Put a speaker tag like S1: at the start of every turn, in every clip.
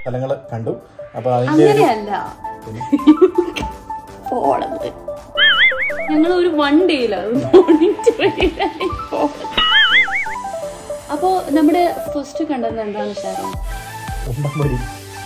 S1: സ്ഥലങ്ങൾ കണ്ടു അപ്പോൾ അതിൻ്റെ ഒരു
S2: അങ്ങനെയല്ല പോണത് ഞങ്ങൾ ഒരു വൺ ഡേയിലാണ് അപ്പോ നമ്മുടെ ഫസ്റ്റ് കണ്ടത് എന്താണ് ഷാരോ
S1: ഉമ്മൻപൊരി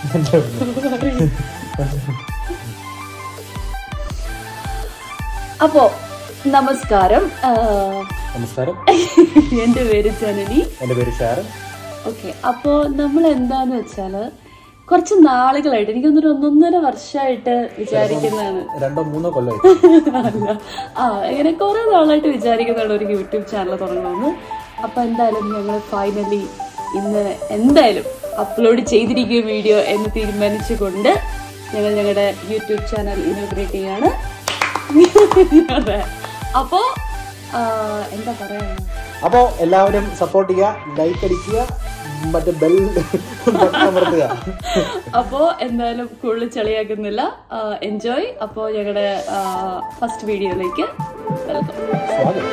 S2: അപ്പോ നമസ്കാരം ആ,
S1: നമസ്കാരം
S2: എന്റെ പേര് ജനനി
S1: എൻ്റെ പേര് ഷാരൻ
S2: ഓക്കെ അപ്പോ നമ്മൾ എന്താന്ന് വെച്ചാല് കുറച്ച് നാളുകളായിട്ട് എനിക്കൊന്നൊരു ഒന്നൊന്നര വർഷമായിട്ട് വിചാരിക്കുന്നതാണ്
S1: രണ്ടോ മൂന്നോ കൊല്ലമായി
S2: അല്ല ആ ഇങ്ങനെ കുറെ നാളായിട്ട് വിചാരിക്കുന്നുണ്ട് ഒരു യൂട്യൂബ് ചാനൽ തുടങ്ങണമെന്ന് അപ്പൊ എന്തായാലും ഞങ്ങൾ ഫൈനലി ഇന്ന് എന്തായാലും അപ്ലോഡ് ചെയ്തിരിക്കും വീഡിയോ എന്ന് തീരുമാനിച്ചുകൊണ്ട് ഞങ്ങൾ ഞങ്ങളുടെ യൂട്യൂബ് ചാനൽ ഇനോഗ്രേറ്റ് ചെയ്യാണ് അതെ അപ്പോ ആ, എന്താ പറയാ
S1: അപ്പോൾ എല്ലാവരും സപ്പോർട്ട് ചെയ്യുക ലൈക്ക് അടിക്കുക മറ്റേ ബെൽ ബട്ടൺ അമർത്തുക
S2: അപ്പോ എന്തായാലും കൂടുതൽ ചളിയാക്കുന്നില്ല എൻജോയ് അപ്പോ ഞങ്ങളുടെ ഫസ്റ്റ് വീഡിയോയിലേക്ക് വെൽക്കം
S1: സ്വാഗതം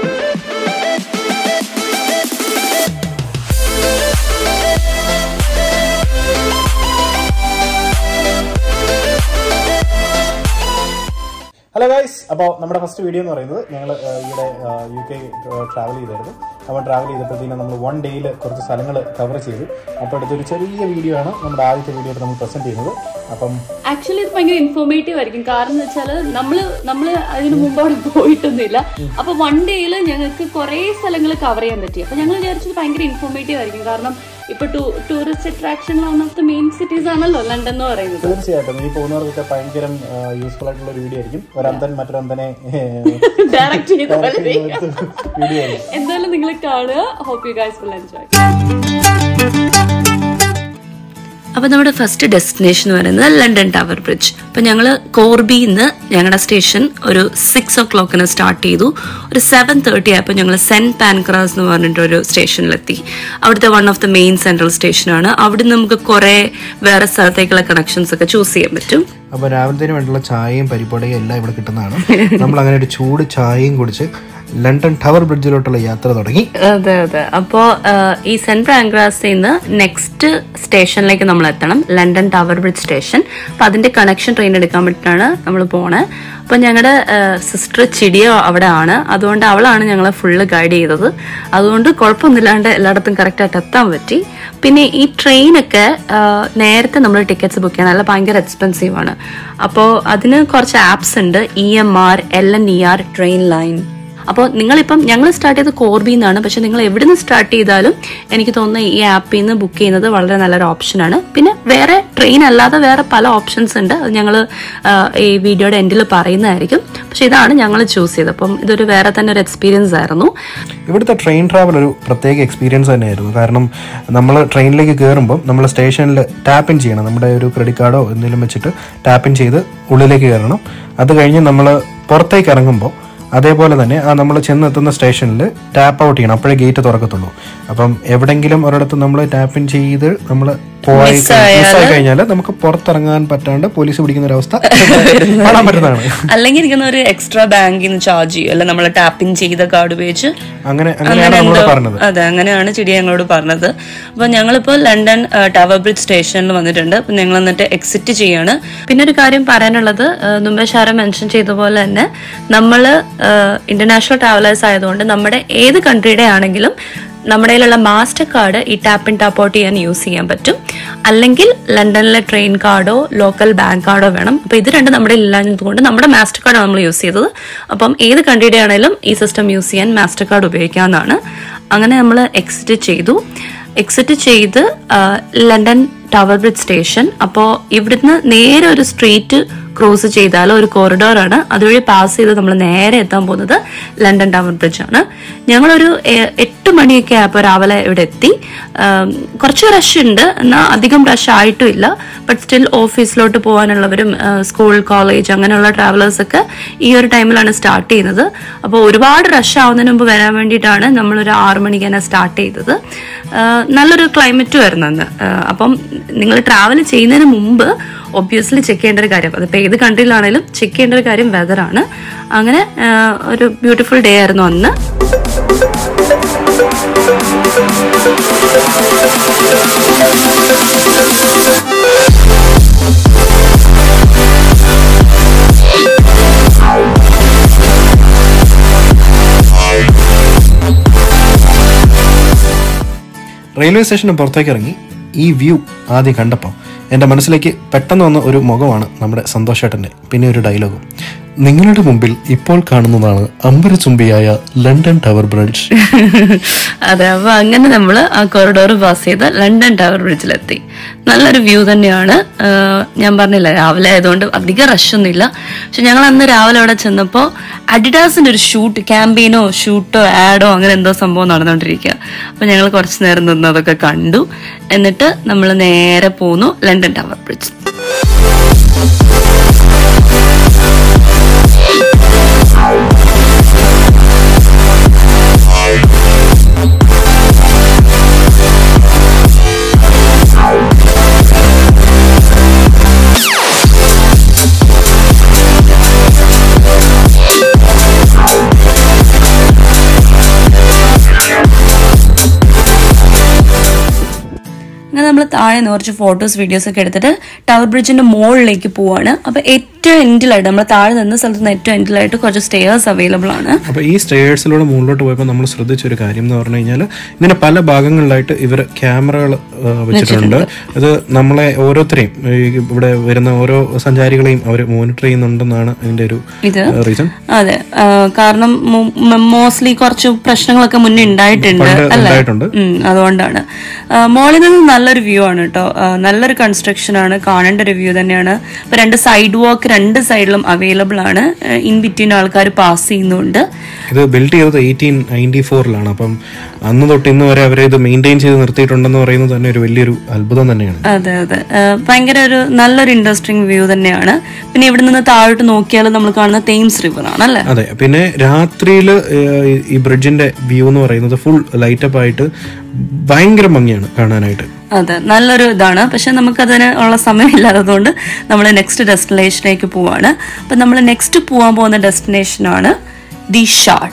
S1: ഹലോ ഗൈസ് അപ്പോൾ നമ്മുടെ ഫസ്റ്റ് വീഡിയോ എന്ന് പറയുന്നത് ഞങ്ങൾ ഇവിടെ യു കെ ട്രാവൽ ചെയ്തായിരുന്നു അപ്പോൾ ട്രാവൽ ചെയ്തപ്പോഴത്തേനും നമ്മൾ വൺ ഡേയിൽ കുറച്ച് സ്ഥലങ്ങൾ കവർ ചെയ്തു അപ്പോൾ അടുത്തൊരു ചെറിയ വീഡിയോ ആണ് നമ്മുടെ ആദ്യത്തെ വീഡിയോ നമ്മൾ പ്രസന്റ് ചെയ്യുന്നത് അപ്പം
S2: ആക്ച്വലി ഇത് ഭയങ്കര ഇൻഫോർമേറ്റീവ് ആയിരിക്കും കാരണം എന്ന് വെച്ചാൽ നമ്മള് നമ്മള് അതിന് മുമ്പ് അവിടെ പോയിട്ടൊന്നുമില്ല അപ്പൊ വൺ ഡേയിൽ ഞങ്ങൾക്ക് കുറെ സ്ഥലങ്ങൾ കവർ ചെയ്യാൻ പറ്റി അപ്പൊ ഞങ്ങൾ വിചാരിച്ചത് ഭയങ്കര ഇൻഫോർമേറ്റീവ് ആയിരിക്കും കാരണം ഇപ്പൊ tourist attraction one of the main cities ആണല്ലോ ലണ്ടൻ എന്ന് പറയുന്നത്
S1: തീർച്ചയായിട്ടും ഈ പോകുന്നവർക്കൊക്കെ ഭയങ്കര യൂസ്ഫുൾ ആയിട്ടുള്ള ഒരു വീഡിയോ ആയിരിക്കും ഒരന്തൻ മറ്റൊരന്തനെ
S2: ഡയറക്റ്റ് ചെയ്ത പോലെ
S1: വീഡിയോ ആയിരിക്കും
S2: എന്തായാലും നിങ്ങൾ കാണുക hope you guys will enjoy
S3: അപ്പോൾ നമ്മുടെ ഫസ്റ്റ് ഡെസ്റ്റിനേഷൻ എന്ന് പറയുന്നത് ലണ്ടൻ ടവർ ബ്രിഡ്ജ് അപ്പോൾ ഞങ്ങൾ കോർബിന്ന് ഞങ്ങളുടെ സ്റ്റേഷൻ ഒരു സിക്സ് ഓ ക്ലോക്കിന് സ്റ്റാർട്ട് ചെയ്തു ഒരു സെവൻ തേർട്ടി ആയപ്പോൾ ഞങ്ങൾ സെന്റ് പാൻക്രാസ് എന്ന് പറഞ്ഞിട്ട് ഒരു സ്റ്റേഷനിലെത്തി അവിടുത്തെ one of the main central സ്റ്റേഷനാണ് അവിടെ നമുക്ക് കുറേ വേറെ സ്ഥലത്തേക്കുള്ള കണക്ഷൻസ് ഒക്കെ ചൂസ് ചെയ്യാൻ പറ്റും
S4: അപ്പോൾ രാവിലത്തേന് വേണ്ടിയുള്ള ചായയും പരിപ്പടയും എല്ലാം ഇവിടെ കിട്ടുന്നതാണ് നമ്മൾ അങ്ങനെ ഒരു ചൂട് ചായയും കുടിച്ച് ലണ്ടൻ ടവർ ബ്രിഡ്ജിലോട്ടുള്ള യാത്ര തുടങ്ങി
S3: അതെ അതെ അപ്പോൾ ഈ സെന്റ് പാൻക്രാസിൽ നിന്ന് നെക്സ്റ്റ് സ്റ്റേഷനിലേക്ക് നമ്മൾ എത്തണം ലണ്ടൻ ടവർ ബ്രിഡ്ജ് സ്റ്റേഷൻ അപ്പം അതിന്റെ കണക്ഷൻ ട്രെയിൻ എടുക്കാൻ വേണ്ടിയിട്ടാണ് നമ്മൾ പോണേ അപ്പം ഞങ്ങളുടെ സിസ്റ്റർ ചിടിയോ അവിടെ ആണ് അതുകൊണ്ട് അവളാണ് ഞങ്ങളെ ഫുള്ള് ഗൈഡ് ചെയ്തത് അതുകൊണ്ട് കുഴപ്പമൊന്നുമില്ലാണ്ട് എല്ലായിടത്തും കറക്റ്റായിട്ട് എത്താൻ പറ്റി പിന്നെ ഈ ട്രെയിനൊക്കെ ആ, നേരത്തെ നമ്മൾ ടിക്കറ്റ്സ് ബുക്ക് ചെയ്യണം അല്ല ഭയങ്കര എക്സ്പെൻസീവ് ആണ് അപ്പോൾ അതിന് കുറച്ച് ആപ്സ് ഉണ്ട് E M R L N E R train line അപ്പോൾ നിങ്ങളിപ്പം ഞങ്ങൾ സ്റ്റാർട്ട് ചെയ്തത് കോർബി എന്നാണ് പക്ഷെ നിങ്ങൾ എവിടെ നിന്ന് സ്റ്റാർട്ട് ചെയ്താലും എനിക്ക് തോന്നുന്നു ഈ ആപ്പിൽ നിന്ന് ബുക്ക് ചെയ്യുന്നത് വളരെ നല്ലൊരു ഓപ്ഷനാണ് പിന്നെ വേറെ ട്രെയിൻ അല്ലാതെ വേറെ പല ഓപ്ഷൻസ് ഉണ്ട് അത് ഞങ്ങൾ ഈ വീഡിയോയുടെ എൻഡിൽ പറയുന്നതായിരിക്കും പക്ഷെ ഇതാണ് ഞങ്ങൾ ചൂസ് ചെയ്തത് അപ്പം ഇതൊരു വേറെ തന്നെ ഒരു എക്സ്പീരിയൻസ് ആയിരുന്നു
S4: ഇവിടുത്തെ ട്രെയിൻ ട്രാവൽ ഒരു പ്രത്യേക എക്സ്പീരിയൻസ് തന്നെയായിരുന്നു കാരണം നമ്മൾ ട്രെയിനിലേക്ക് കയറുമ്പോൾ നമ്മൾ സ്റ്റേഷനിൽ ടാപ്പ് ഇൻ ചെയ്യണം നമ്മുടെ ഒരു ക്രെഡിറ്റ് കാർഡോ എന്തെങ്കിലും വെച്ചിട്ട് ടാപ്പ് ഇൻ ചെയ്ത് ഉള്ളിലേക്ക് കയറണം അത് കഴിഞ്ഞ് നമ്മൾ പുറത്തേക്ക് ഇറങ്ങുമ്പോൾ അതേപോലെ തന്നെ ആ നമ്മൾ ചെന്നെത്തുന്ന സ്റ്റേഷനിൽ ടാപ്പ് ഔട്ട് ചെയ്യണം അപ്പോഴേ ഗേറ്റ് തുറക്കത്തുള്ളൂ അപ്പം എവിടെങ്കിലും ഒരിടത്ത് നമ്മൾ ടാപ്പ് ഇൻ ചെയ്ത് നമ്മൾ പോയി മിസ്സായി കഴിഞ്ഞാൽ നമുക്ക് പുറത്തിറങ്ങാൻ പറ്റാണ്ട് പോലീസ് പിടിക്കുന്ന ഒരു അവസ്ഥ കാണാൻ പറ്റുന്നതാണ്
S3: അല്ലെങ്കിൽ ഇരിക്കുന്ന ഒരു എക്സ്ട്രാ ബാങ്കിൽ നിന്ന് ചാർജ് ചെയ്യും അല്ല നമ്മൾ ടാപ്പിംഗ് ചെയ്ത കാർഡ് ഉപയോഗിച്ച്
S4: അങ്ങനെ അങ്ങനെയാണ് നമ്മളോട് പറഞ്ഞത്
S3: അതെ അങ്ങനെയാണ് ചിടി ഞങ്ങളോട് പറഞ്ഞത് അപ്പൊ ഞങ്ങളിപ്പോ ലണ്ടൻ ആ, ടവർ ബ്രിഡ്ജ് സ്റ്റേഷനിൽ വന്നിട്ടുണ്ട് അപ്പൊ ഞങ്ങൾ എന്നിട്ട് എക്സിറ്റ് ചെയ്യാണ് പിന്നെ ഒരു കാര്യം പറയാനുള്ളത് ആ, മുമ്പേ ഷാര മെൻഷൻ ചെയ്ത പോലെ തന്നെ നമ്മൾ ഇന്റർനാഷണൽ ട്രാവലേഴ്സ് ആയതുകൊണ്ട് നമ്മുടെ ഏത് കൺട്രിയുടെ ആണെങ്കിലും നമ്മുടെ കയ്യിലുള്ള മാസ്റ്റർ കാർഡ് ഈ ടാപ്പ് ഇൻ ടാപ്പ് ഔട്ട് ചെയ്യാൻ യൂസ് ചെയ്യാൻ പറ്റും അല്ലെങ്കിൽ ലണ്ടനിലെ ട്രെയിൻ കാർഡോ ലോക്കൽ ബാങ്ക് കാർഡോ വേണം അപ്പൊ ഇത് രണ്ട് നമ്മുടെ ഇല്ലാഞ്ഞതുകൊണ്ട് നമ്മുടെ മാസ്റ്റർ കാർഡാണ് നമ്മൾ യൂസ് ചെയ്തത് അപ്പം ഏത് കൺട്രിയുടെ ആണെങ്കിലും ഈ സിസ്റ്റം യൂസ് ചെയ്യാൻ മാസ്റ്റർ കാർഡ് ഉപയോഗിക്കാവുന്നതാണ് അങ്ങനെ നമ്മൾ എക്സിറ്റ് ചെയ്തു എക്സിറ്റ് ചെയ്ത് ആ, ലണ്ടൻ ടവർ ബ്രിഡ്ജ് സ്റ്റേഷൻ അപ്പോൾ ഇവിടുന്ന് നേരെ ഒരു സ്ട്രീറ്റ് ക്രോസ് ചെയ്താൽ ഒരു കോറിഡോർ ആണ് അതുവഴി പാസ് ചെയ്ത് നമ്മൾ നേരെ എത്താൻ പോകുന്നത് ലണ്ടൻ ടവർ ബ്രിഡ്ജ് ആണ് ഞങ്ങളൊരു എ- എട്ട് മണിയൊക്കെ ആയപ്പോൾ രാവിലെ ഇവിടെ എത്തി ആം, കുറച്ച് റഷ് ഉണ്ട് എന്നാൽ അധികം റഷ് ആയിട്ടും ഇല്ല ബട്ട് സ്റ്റിൽ ഓഫീസിലോട്ട് പോകാനുള്ളവരും ആ, സ്കൂൾ കോളേജ് അങ്ങനെയുള്ള ട്രാവലേഴ്സ് ഒക്കെ ഈ ഒരു ടൈമിലാണ് സ്റ്റാർട്ട് ചെയ്യുന്നത് അപ്പോൾ ഒരുപാട് റഷ് ആവുന്നതിന് മുമ്പ് വരാൻ വേണ്ടിയിട്ടാണ് നമ്മളൊരു ആറു മണിക്ക് തന്നെ സ്റ്റാർട്ട് ചെയ്തത് ആ, നല്ലൊരു ക്ലൈമറ്റും ആയിരുന്നു അന്ന് ആ, അപ്പം നിങ്ങൾ ട്രാവൽ ചെയ്യുന്നതിന് മുമ്പ് ഒബ്വിയസ്ലി ചെക്ക് ചെയ്യേണ്ട ഒരു കാര്യം അതിപ്പോൾ ഏത് കൺട്രിയിലാണെങ്കിലും ചെക്ക് ചെയ്യേണ്ട ഒരു കാര്യം വെതറാണ് അങ്ങനെ ആ, ഒരു ബ്യൂട്ടിഫുൾ ഡേ ആയിരുന്നു അന്ന്
S5: Thank
S4: റെയിൽവേ സ്റ്റേഷന് പുറത്തേക്ക് ഇറങ്ങി ഈ വ്യൂ ആദ്യം കണ്ടപ്പോൾ എൻ്റെ മനസ്സിലേക്ക് പെട്ടെന്ന് വന്ന ഒരു മുഖമാണ് നമ്മുടെ സന്തോഷേട്ടൻ്റെ പിന്നെ ഒരു ഡയലോഗും നിങ്ങളുടെ മുമ്പിൽ ഇപ്പോൾ കാണുന്നതാണ് അമ്പരചുംബിയായ ലണ്ടൻ ടവർ ബ്രിഡ്ജ്
S3: അതെ അപ്പൊ അങ്ങനെ നമ്മൾ ആ കൊറിഡോർ പാസ് ചെയ്ത് ലണ്ടൻ ടവർ ബ്രിഡ്ജിലെത്തി നല്ലൊരു വ്യൂ തന്നെയാണ് ആഹ് ഞാൻ പറഞ്ഞില്ല രാവിലെ ആയതുകൊണ്ട് അധികം റഷ് ഒന്നുമില്ല പക്ഷെ ഞങ്ങൾ അന്ന് രാവിലെ അവിടെ ചെന്നപ്പോൾ അഡിഡാസിന്റെ ഒരു ഷൂട്ട് ക്യാമ്പയിനോ ഷൂട്ടോ ആഡോ അങ്ങനെ എന്തോ സംഭവം നടന്നുകൊണ്ടിരിക്കുക അപ്പൊ ഞങ്ങൾ കുറച്ച് നേരം നിന്ന് അതൊക്കെ കണ്ടു എന്നിട്ട് നമ്മൾ നേരെ പോന്നു ലണ്ടൻ ടവർ ബ്രിഡ്ജ് അങ്ങനെ നമ്മൾ താഴെ നിന്ന് കുറച്ച് ഫോട്ടോസ് വീഡിയോസ് ഒക്കെ എടുത്തിട്ട് ടവർ ബ്രിഡ്ജിന്റെ മുകളിലേക്ക് പോവാണ് അപ്പൊ ഏറ്റവും എൻഡിലായിട്ട് നമ്മൾ താഴെ നിന്ന സ്ഥലത്ത് നിന്ന് ഏറ്റവും എൻഡിലായിട്ട് കുറച്ച് സ്റ്റേയേഴ്സ് അവൈലബിൾ ആണ്
S4: അപ്പോൾ ഈ സ്റ്റേഴ്സിലൂടെ മുകളിലോട്ട് പോയപ്പോൾ നമ്മൾ ശ്രദ്ധിച്ച ഒരു കാര്യം എന്ന് പറഞ്ഞു കഴിഞ്ഞാൽ ഇതിന്റെ പല ഭാഗങ്ങളിലായിട്ട് ഇവർ ക്യാമറകൾ വെച്ചിട്ടുണ്ട് അത് നമ്മളെ ഓരോരുത്തരെയും ഈ ഇവിടെ വരുന്ന ഓരോ സഞ്ചാരികളെയും അവർ മോണിറ്റർ ചെയ്യുന്നുണ്ടെന്നാണ് അതിന്റെ ഒരു
S3: ഇത്
S4: റീസൺ
S3: അതെ ആ, കാരണം മോസ്റ്റ്ലി കുറച്ച് പ്രശ്നങ്ങളൊക്കെ മുന്നേ ഉണ്ടായിട്ടുണ്ട്
S4: പണ്ട്
S3: അല്ലേ
S4: ഉണ്ടായിട്ടുണ്ട്.
S3: ഉം, അതുകൊണ്ടാണ് ആ, മോളിൽ നിന്ന് നല്ലൊരു വ്യൂ ആണ് കേട്ടോ ആ, നല്ലൊരു കൺസ്ട്രക്ഷൻ ആണ് കാണേണ്ട ഒരു വ്യൂ തന്നെയാണ് ഇപ്പൊ രണ്ട് സൈഡ് വാക്ക് രണ്ട് സൈഡിലും അവൈലബിൾ ആണ് ഇൻ ബിറ്റ്വീൻ ആൾക്കാർ പാസ് ചെയ്യുന്നുണ്ട്
S4: ഇത് ബിൽഡ് ചെയ്തത് എയ്റ്റീൻ നയൻറ്റി ഫോറിലാണ് അപ്പം അന്ന് തൊട്ട് ഇന്ന് വരെ അവരെ ഇത് മെയിൻറ്റെയിൻ ചെയ്ത് നിർത്തിയിട്ടുണ്ടെന്ന് പറയുന്നത് തന്നെ ഒരു വലിയൊരു അത്ഭുതം തന്നെയാണ്
S3: അതെ അതെ ആ, ഭയങ്കര ഒരു നല്ലൊരു ഇൻട്രസ്റ്റിംഗ് വ്യൂ തന്നെയാണ് പിന്നെ ഇവിടെ നിന്ന് താഴോട്ട് നോക്കിയാൽ നമ്മൾ കാണുന്ന തേംസ് റിവർ ആണ് അല്ലേ
S4: അതെ പിന്നെ രാത്രിയിൽ ഈ ബ്രിഡ്ജിന്റെ വ്യൂ എന്ന് പറയുന്നത് ഫുൾ ലൈറ്റപ്പ് ആയിട്ട് ഭയങ്കര ഭംഗിയാണ് കാണാനായിട്ട്
S3: അതെ നല്ലൊരു ഇതാണ് പക്ഷെ നമുക്കതിന് ഉള്ള സമയമില്ലാത്തതുകൊണ്ട് നമ്മൾ നെക്സ്റ്റ് ഡെസ്റ്റിനേഷനിലേക്ക് പോവാണ് അപ്പം നമ്മൾ നെക്സ്റ്റ് പോകാൻ പോകുന്ന ഡെസ്റ്റിനേഷനാണ് ദി ഷാഡ്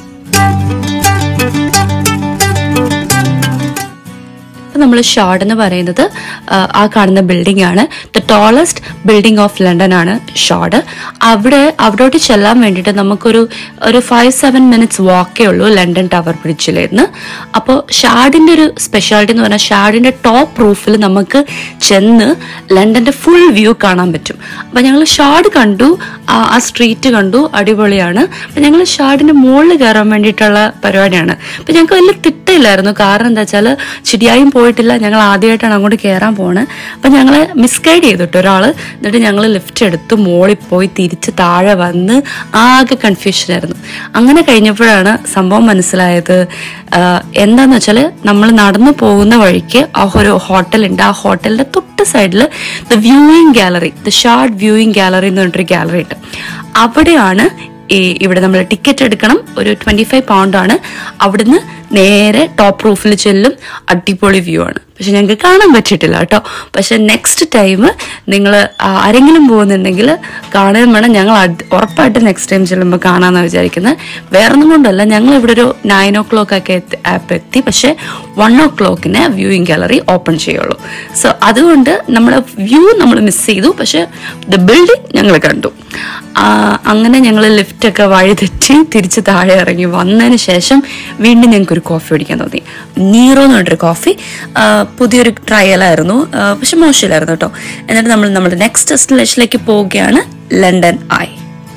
S3: ഇപ്പം നമ്മൾ ഷാഡ് എന്ന് പറയുന്നത് ആ, ആ കാണുന്ന ബിൽഡിംഗ് ആണ് the tallest building of London ആണ് ഷാഡ് അവിടെ അവിടോട്ട് ചെല്ലാൻ വേണ്ടിയിട്ട് നമുക്കൊരു ഒരു ഫൈവ് സെവൻ മിനിറ്റ്സ് വാക്കേ ഉള്ളൂ ലണ്ടൻ ടവർ ബ്രിഡ്ജിലിരുന്ന് അപ്പോൾ ഷാഡിൻ്റെ ഒരു സ്പെഷ്യാലിറ്റി എന്ന് പറഞ്ഞാൽ ഷാഡിൻ്റെ ടോപ്പ് റൂഫിൽ നമുക്ക് ചെന്ന് ലണ്ടൻ്റെ ഫുൾ വ്യൂ കാണാൻ പറ്റും അപ്പോൾ ഞങ്ങൾ ഷാഡ് കണ്ടു ആ ആ സ്ട്രീറ്റ് കണ്ടു അടിപൊളിയാണ് അപ്പം ഞങ്ങൾ ഷാഡിൻ്റെ മുകളിൽ കയറാൻ വേണ്ടിയിട്ടുള്ള പരിപാടിയാണ് അപ്പം ഞങ്ങൾക്ക് വലിയ തിട്ടയില്ലായിരുന്നു കാരണം എന്താ വെച്ചാൽ ചിടിയായും പോയിട്ടില്ല ഞങ്ങൾ ആദ്യമായിട്ടാണ് അങ്ങോട്ട് കയറാൻ പോണത് അപ്പം ഞങ്ങളെ മിസ്ഗൈഡ് ചെയ്തിട്ട് ഒരാൾ എന്നിട്ട് ഞങ്ങൾ ലിഫ്റ്റ് എടുത്ത് മോളിൽ പോയി തിരിച്ച് താഴെ വന്ന് ആകെ കൺഫ്യൂഷൻ ആയിരുന്നു അങ്ങനെ കഴിഞ്ഞപ്പോഴാണ് സംഭവം മനസ്സിലായത് ആഹ് എന്താന്ന് വെച്ചാൽ നമ്മൾ നടന്നു പോകുന്ന വഴിക്ക് ആ ഒരു ഹോട്ടലുണ്ട് ആ ഹോട്ടലിന്റെ തൊട്ട് സൈഡിൽ the viewing gallery the Shard viewing gallery എന്ന് പറഞ്ഞിട്ടൊരു ഗാലറി ഉണ്ട് അവിടെയാണ് ഈ ഇവിടെ നമ്മൾ ടിക്കറ്റ് എടുക്കണം ഒരു ട്വന്റി ഫൈവ് പൗണ്ട് ആണ് അവിടുന്ന് നേരെ ടോപ്പ് റൂഫിൽ ചെല്ലും അടിപൊളി വ്യൂ ആണ് പക്ഷെ ഞങ്ങൾക്ക് കാണാൻ പറ്റിയിട്ടില്ല കേട്ടോ പക്ഷെ നെക്സ്റ്റ് ടൈം നിങ്ങൾ ആരെങ്കിലും പോകുന്നുണ്ടെങ്കിൽ കാണുകയും വേണം ഞങ്ങൾ അത് ഉറപ്പായിട്ട് നെക്സ്റ്റ് ടൈം ചെല്ലുമ്പോൾ കാണാമെന്നാണ് വിചാരിക്കുന്നത് വേറെ ഒന്നും കൊണ്ടല്ല ഞങ്ങൾ ഇവിടെ ഒരു നയൻ ഓ ക്ലോക്ക് ഒക്കെ എത്തി ആപ്പ് എത്തി പക്ഷെ വൺ ഓ ക്ലോക്കിന് വ്യൂയിങ് ഗാലറി ഓപ്പൺ ചെയ്യുള്ളൂ സോ അതുകൊണ്ട് നമ്മുടെ വ്യൂ നമ്മൾ മിസ് ചെയ്തു പക്ഷെ ദ ബിൽഡിംഗ് ഞങ്ങൾ കണ്ടു ആ, അങ്ങനെ ഞങ്ങൾ ലിഫ്റ്റൊക്കെ വഴി തെറ്റി തിരിച്ച് താഴെ ഇറങ്ങി വന്നതിന് ശേഷം വീണ്ടും ഞങ്ങൾക്ക് ഒരു കോഫി കുടിക്കാൻ തോന്നി നീറോ എന്ന് പറഞ്ഞൊരു കോഫി ആ, പുതിയൊരു ട്രയലായിരുന്നു ആ, പക്ഷെ മോശമില്ലായിരുന്നു കേട്ടോ എന്നിട്ട് നമ്മൾ നമ്മുടെ നെക്സ്റ്റ് ഡെസ്റ്റിനേഷനിലേക്ക് പോവുകയാണ് ലണ്ടൻ ഐ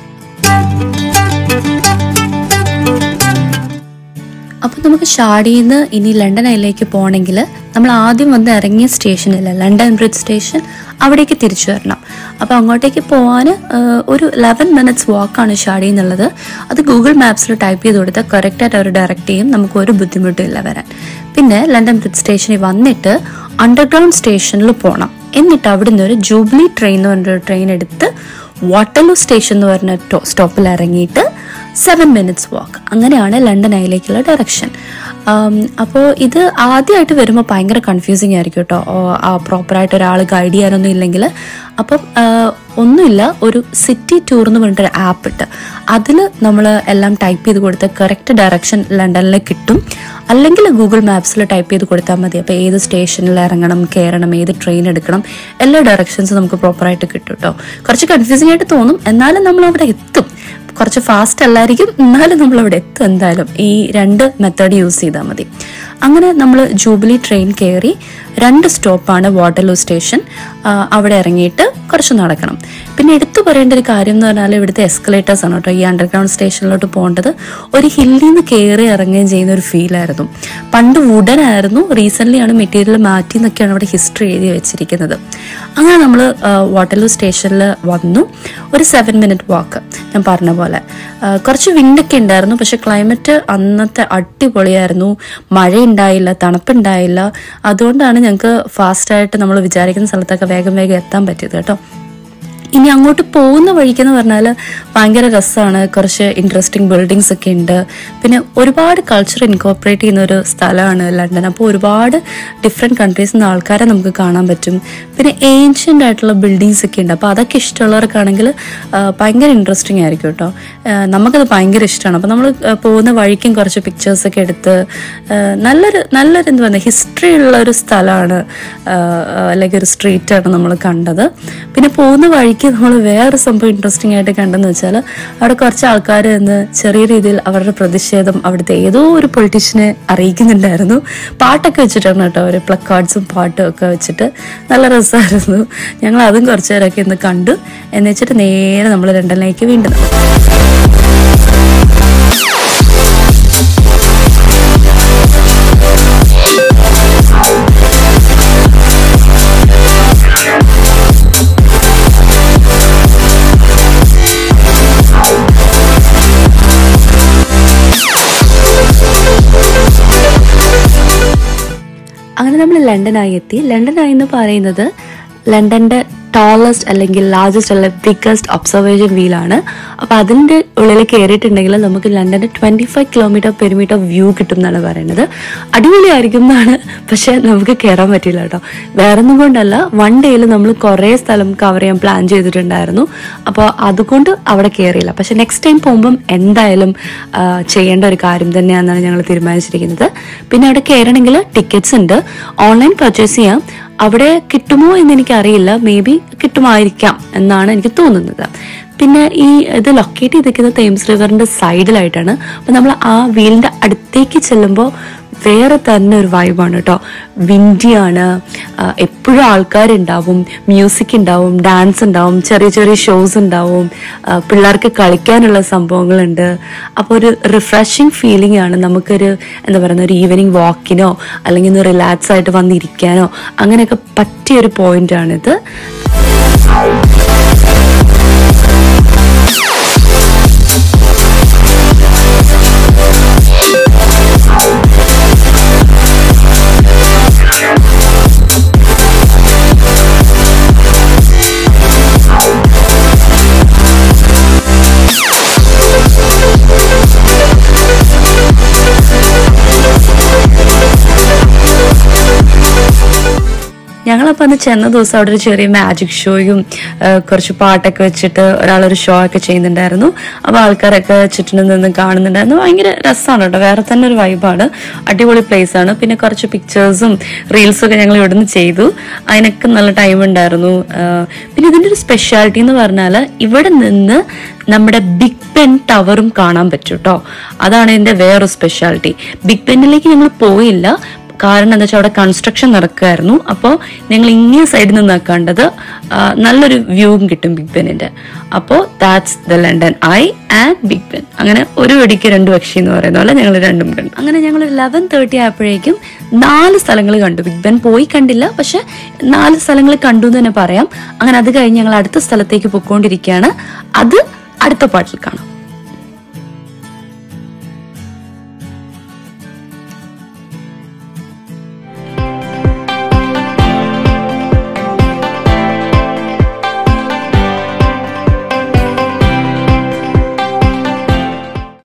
S3: അപ്പോൾ നമുക്ക് ഷാഡിയിൽ നിന്ന് ഇനി ലണ്ടൻ ഐയിലേക്ക് പോകണമെങ്കിൽ നമ്മൾ ആദ്യം വന്ന് ഇറങ്ങിയ സ്റ്റേഷനില്ല ലണ്ടൻ ബ്രിഡ്ജ് സ്റ്റേഷൻ അവിടേക്ക് തിരിച്ചു വരണം അപ്പോൾ അങ്ങോട്ടേക്ക് പോകാൻ ഒരു ലെവൻ മിനിറ്റ്സ് വാക്കാണ് ഷാഡിയിൽ നിന്നുള്ളത് അത് ഗൂഗിൾ മാപ്സിൽ ടൈപ്പ് ചെയ്ത് കൊടുത്താൽ കറക്റ്റായിട്ട് അവർ ഡയറക്റ്റ് ചെയ്യും നമുക്ക് ഒരു ബുദ്ധിമുട്ടും ഇല്ല വരാൻ പിന്നെ ലണ്ടൻ ബ്രിഡ്ജ് സ്റ്റേഷനിൽ വന്നിട്ട് അണ്ടർഗ്രൗണ്ട് സ്റ്റേഷനിൽ പോകണം എന്നിട്ട് അവിടുന്ന് ഒരു ജൂബിലി ട്രെയിൻ എന്ന് പറഞ്ഞൊരു ട്രെയിൻ എടുത്ത് വാട്ടർലൂ സ്റ്റേഷൻ എന്ന് പറഞ്ഞ സ്റ്റോപ്പിൽ ഇറങ്ങിയിട്ട് സെവൻ മിനിറ്റ്സ് വാക്ക് അങ്ങനെയാണ് ലണ്ടൻ ഐയിലേക്കുള്ള ഡയറക്ഷൻ അപ്പോൾ ഇത് ആദ്യമായിട്ട് വരുമ്പോൾ ഭയങ്കര കൺഫ്യൂസിങ് ആയിരിക്കും കേട്ടോ പ്രോപ്പറായിട്ട് ഒരാൾ ഗൈഡ് ചെയ്യാനൊന്നും ഇല്ലെങ്കിൽ അപ്പം ആ, ഒന്നുമില്ല ഒരു സിറ്റി ടൂർ എന്ന് പറഞ്ഞിട്ടൊരു ആപ്പ് ഇട്ട് അതിൽ നമ്മൾ എല്ലാം ടൈപ്പ് ചെയ്ത് കൊടുത്ത് കറക്റ്റ് ഡയറക്ഷൻ ലണ്ടനിൽ കിട്ടും അല്ലെങ്കിൽ ഗൂഗിൾ മാപ്സിൽ ടൈപ്പ് ചെയ്ത് കൊടുത്താൽ മതി അപ്പോൾ ഏത് സ്റ്റേഷനിൽ ഇറങ്ങണം കയറണം ഏത് ട്രെയിൻ എടുക്കണം എല്ലാ ഡയറക്ഷൻസും നമുക്ക് പ്രോപ്പറായിട്ട് കിട്ടും കേട്ടോ കുറച്ച് കൺഫ്യൂസിംഗ് ആയിട്ട് തോന്നും എന്നാലും നമ്മൾ അവിടെ എത്തും കുറച്ച് ഫാസ്റ്റ് അല്ലായിരിക്കും എന്നാലും നമ്മൾ അവിടെ എത്തും എന്തായാലും ഈ രണ്ട് മെത്തേഡ് യൂസ് ചെയ്താൽ മതി അങ്ങനെ നമ്മൾ ജൂബിലി ട്രെയിൻ കയറി രണ്ട് സ്റ്റോപ്പാണ് വാട്ടർലൂ സ്റ്റേഷൻ ആ, അവിടെ ഇറങ്ങിയിട്ട് കുറച്ച് നടക്കണം പിന്നെ എടുത്തു പറയേണ്ട ഒരു കാര്യം എന്ന് പറഞ്ഞാൽ ഇവിടുത്തെ എസ്കലേറ്റേഴ്സ് ആണ് കേട്ടോ ഈ അണ്ടർഗ്രൗണ്ട് സ്റ്റേഷനിലോട്ട് പോകേണ്ടത് ഒരു ഹില്ലിൽ നിന്ന് കയറി ഇറങ്ങുകയും ചെയ്യുന്ന ഒരു ഫീലായിരുന്നു പണ്ട് വുഡൻ ആയിരുന്നു റീസെൻ്റ്ലി ആണ് മെറ്റീരിയൽ മാറ്റി എന്നൊക്കെയാണ് അവിടെ ഹിസ്റ്ററി എഴുതി വെച്ചിരിക്കുന്നത് അങ്ങനെ നമ്മൾ വാട്ടർലൂ സ്റ്റേഷനിൽ വന്നു ഒരു സെവൻ മിനിറ്റ് വാക്ക് ഞാൻ പറഞ്ഞ പോലെ ആ, കുറച്ച് വിൻഡൊക്കെ ഉണ്ടായിരുന്നു പക്ഷെ ക്ലൈമറ്റ് അന്നത്തെ അടിപൊളിയായിരുന്നു മഴ ഉണ്ടായില്ല തണുപ്പുണ്ടായില്ല അതുകൊണ്ടാണ് ഞങ്ങൾക്ക് ഫാസ്റ്റായിട്ട് നമ്മൾ വിചാരിക്കുന്ന സ്ഥലത്തൊക്കെ വേഗം വേഗം എത്താൻ പറ്റിയത് കേട്ടോ ഇനി അങ്ങോട്ട് പോകുന്ന വഴിക്കെന്ന് പറഞ്ഞാൽ ഭയങ്കര രസമാണ് കുറച്ച് ഇൻട്രസ്റ്റിംഗ് ബിൽഡിങ്സ് ഒക്കെ ഉണ്ട് പിന്നെ ഒരുപാട് കൾച്ചർ ഇൻകോപ്പറേറ്റ് ചെയ്യുന്ന ഒരു സ്ഥലമാണ് ലണ്ടൻ അപ്പോൾ ഒരുപാട് ഡിഫറെൻറ്റ് കൺട്രീസിൽ നിന്ന് ആൾക്കാരെ നമുക്ക് കാണാൻ പറ്റും പിന്നെ ഏൻഷ്യൻ്റ് ആയിട്ടുള്ള ബിൽഡിങ്സ് ഒക്കെ ഉണ്ട് അപ്പോൾ അതൊക്കെ ഇഷ്ടമുള്ളവർക്കാണെങ്കിൽ ആ, ഭയങ്കര ഇൻട്രസ്റ്റിംഗ് ആയിരിക്കും കേട്ടോ ആ, നമുക്കത് ഭയങ്കര ഇഷ്ടമാണ് അപ്പോൾ നമ്മൾ പോകുന്ന വഴിക്കും കുറച്ച് പിക്ചേഴ്സ് ഒക്കെ എടുത്ത് ആ, നല്ലൊരു നല്ലൊരു എന്താ പറയുക ഹിസ്റ്ററി ഉള്ള ഒരു സ്ഥലമാണ് അല്ലെങ്കിൽ ഒരു സ്ട്രീറ്റാണ് നമ്മൾ കണ്ടത് പിന്നെ പോകുന്ന വഴിക്ക് നമ്മൾ വേറെ സംഭവം ഇൻട്രസ്റ്റിംഗ് ആയിട്ട് കണ്ടെന്ന് വെച്ചാൽ അവിടെ കുറച്ച് ആൾക്കാർ നിന്ന് ചെറിയ രീതിയിൽ അവരുടെ പ്രതിഷേധം അവിടുത്തെ ഏതോ ഒരു പൊളിറ്റീഷ്യനെ അറിയിക്കുന്നുണ്ടായിരുന്നു പാട്ടൊക്കെ വെച്ചിട്ടാണ് കേട്ടോ അവർ പ്ലക്കാർഡ്സും പാട്ടും ഒക്കെ വെച്ചിട്ട് നല്ല രസമായിരുന്നു ഞങ്ങൾ അതും കുറച്ച് നേരമൊക്കെ ഇന്ന് കണ്ടു എന്ന് വെച്ചിട്ട് നേരെ നമ്മൾ ലണ്ടനിലേക്ക് വീണ്ടും നടന്നു. അങ്ങനെ നമ്മൾ ലണ്ടനായി എത്തി ലണ്ടനായി എന്ന് പറയുന്നത് ലണ്ടന്റെ ടോളസ്റ്റ് അല്ലെങ്കിൽ ലാർജസ്റ്റ് അല്ലെ ബിഗ്ഗസ്റ്റ് ഒബ്സർവേഷൻ വീലാണ് അപ്പോൾ അതിൻ്റെ ഉള്ളിൽ കയറിയിട്ടുണ്ടെങ്കിൽ നമുക്ക് ലണ്ടൻ്റെ twenty five kilometre perimeter view കിട്ടും എന്നാണ് പറയുന്നത് അടിപൊളിയായിരിക്കും എന്നാണ് പക്ഷേ നമുക്ക് കയറാൻ പറ്റില്ല കേട്ടോ വേറെ ഒന്നും കൊണ്ടല്ല വൺ ഡേയിൽ നമ്മൾ കുറേ സ്ഥലം കവർ ചെയ്യാൻ പ്ലാൻ ചെയ്തിട്ടുണ്ടായിരുന്നു അപ്പോൾ അതുകൊണ്ട് അവിടെ കയറിയില്ല പക്ഷേ നെക്സ്റ്റ് ടൈം പോകുമ്പം എന്തായാലും ആ, ചെയ്യേണ്ട ഒരു കാര്യം തന്നെയാണെന്നാണ് ഞങ്ങൾ തീരുമാനിച്ചിരിക്കുന്നത് പിന്നെ അവിടെ കയറണമെങ്കിൽ ടിക്കറ്റ്സ് ഉണ്ട് ഓൺലൈൻ പർച്ചേസ് ചെയ്യാം അവിടെ കിട്ടുമോ എന്ന് എനിക്കറിയില്ല മേ ബി കിട്ടുമായിരിക്കാം എന്നാണ് എനിക്ക് തോന്നുന്നത് പിന്നെ ഈ ഇത് ലൊക്കേറ്റ് ചെയ്തിരിക്കുന്നത് തേംസ് റിവറിന്റെ സൈഡിലായിട്ടാണ് അപ്പൊ നമ്മൾ ആ വീലിന്റെ അടുത്തേക്ക് ചെല്ലുമ്പോൾ വേറെ തന്നെ ഒരു വൈബാണ് കേട്ടോ വിൻഡിയാണ് എപ്പോഴും ആൾക്കാരുണ്ടാവും മ്യൂസിക് ഉണ്ടാവും ഡാൻസ് ഉണ്ടാവും ചെറിയ ചെറിയ ഷോസ് ഉണ്ടാവും ആ, പിള്ളേർക്ക് കളിക്കാനുള്ള സംഭവങ്ങളുണ്ട് അപ്പോൾ ഒരു റിഫ്രഷിങ് ഫീലിംഗ് ആണ് നമുക്കൊരു എന്താ പറയുന്ന ഒരു ഈവനിങ് വാക്കിനോ അല്ലെങ്കിൽ ഒന്ന് റിലാക്സ് ആയിട്ട് വന്നിരിക്കാനോ അങ്ങനെയൊക്കെ പറ്റിയൊരു പോയിന്റാണിത് ഞങ്ങളപ്പോൾ അന്ന് ചെന്ന ദിവസം അവിടെ ഒരു ചെറിയ മാജിക് ഷോയും ആ, കുറച്ച് പാട്ടൊക്കെ വെച്ചിട്ട് ഒരാളൊരു ഷോ ഒക്കെ ചെയ്യുന്നുണ്ടായിരുന്നു അപ്പോൾ ആൾക്കാരൊക്കെ ചുറ്റിനും നിന്ന് കാണുന്നുണ്ടായിരുന്നു ഭയങ്കര രസമാണ് കേട്ടോ വേറെ തന്നെ ഒരു വൈബാണ് അടിപൊളി പ്ലേസ് ആണ് പിന്നെ കുറച്ച് പിക്ചേഴ്സും റീൽസും ഒക്കെ ഞങ്ങൾ ഇവിടുന്ന് ചെയ്തു അതിനൊക്കെ നല്ല ടൈം ഉണ്ടായിരുന്നു ആ, പിന്നെ ഇതിൻ്റെ ഒരു സ്പെഷ്യാലിറ്റി എന്ന് പറഞ്ഞാൽ ഇവിടെ നിന്ന് നമ്മുടെ ബിഗ് ബെൻ ടവറും കാണാൻ പറ്റും കേട്ടോ അതാണ് ഇതിന്റെ വേറൊരു സ്പെഷ്യാലിറ്റി ബിഗ് ബെന്നിലേക്ക് ഞങ്ങൾ പോയില്ല കാരണം എന്താ വെച്ചാൽ അവിടെ കൺസ്ട്രക്ഷൻ നടക്കുമായിരുന്നു അപ്പോൾ നിങ്ങൾ ഇങ്ങനെ സൈഡിൽ നിന്നാണ് കണ്ടത് ആ, നല്ലൊരു വ്യൂവും കിട്ടും ബിഗ് ബെന്നിന്റെ അപ്പോൾ that's the London eye and Big Ben അങ്ങനെ ഒരു വെടിക്ക് രണ്ട് പക്ഷി എന്ന് പറയുന്ന പോലെ ഞങ്ങൾ രണ്ടും കണ്ടു അങ്ങനെ ഞങ്ങൾ ലെവൻ തേർട്ടി ആയപ്പോഴേക്കും നാല് സ്ഥലങ്ങൾ കണ്ടു ബിഗ് ബെൻ പോയി കണ്ടില്ല പക്ഷെ നാല് സ്ഥലങ്ങൾ കണ്ടു എന്ന് തന്നെ പറയാം അങ്ങനെ അത് കഴിഞ്ഞ് ഞങ്ങൾ അടുത്ത സ്ഥലത്തേക്ക് പൊയ്ക്കൊണ്ടിരിക്കുകയാണ് അത് അടുത്ത പാട്ടിൽ കാണാം